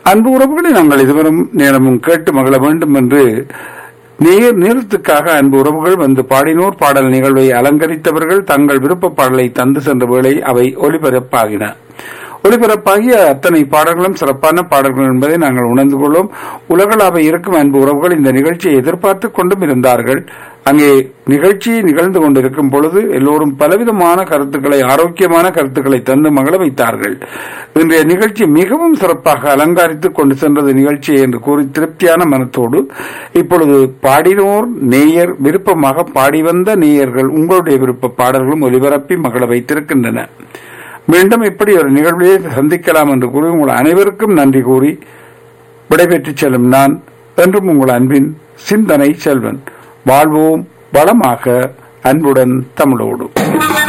அன்பு உறவுகளை நாங்கள் இதுவரும் நேரமும் கேட்டு மகிழ வேண்டும் என்று நேர் நேரத்துக்காக அன்பு உறவுகள் வந்து பாடினோர் பாடல் நிகழ்வை அலங்கரித்தவர்கள் தங்கள் விருப்ப பாடலை தந்து சென்ற வேளை அவை ஒலிபரப்பாகின ஒலிபரப்பாகிய அத்தனை பாடல்களும் சிறப்பான பாடல்கள் என்பதை நாங்கள் உணர்ந்து கொள்வோம் உலகளாவ இருக்கும் அன்பு உறவுகள் இந்த நிகழ்ச்சியை எதிர்பார்த்து கொண்டும் இருந்தார்கள் அங்கே நிகழ்ச்சி நிகழ்ந்து கொண்டிருக்கும் பொழுது எல்லோரும் பலவிதமான கருத்துக்களை ஆரோக்கியமான கருத்துக்களை தந்து மகள வைத்தார்கள் இன்றைய நிகழ்ச்சி மிகவும் சிறப்பாக அலங்கரித்துக் கொண்டு சென்றது நிகழ்ச்சி என்று கூறி திருப்தியான மனத்தோடு இப்பொழுது பாடினோர் நேயர் விருப்பமாக பாடி வந்த நேயர்கள் உங்களுடைய விருப்ப பாடல்களும் ஒலிபரப்பி மகள வைத்திருக்கின்றன மீண்டும் இப்படி ஒரு நிகழ்விலே சந்திக்கலாம் என்று கூறி உங்கள் அனைவருக்கும் நன்றி கூறி விடைபெற்றுச் செல்லும் நான் என்றும் உங்கள் அன்பின் சிந்தனை செல்வன் வாழ்வோம் வளமாக அன்புடன் தமிழோடு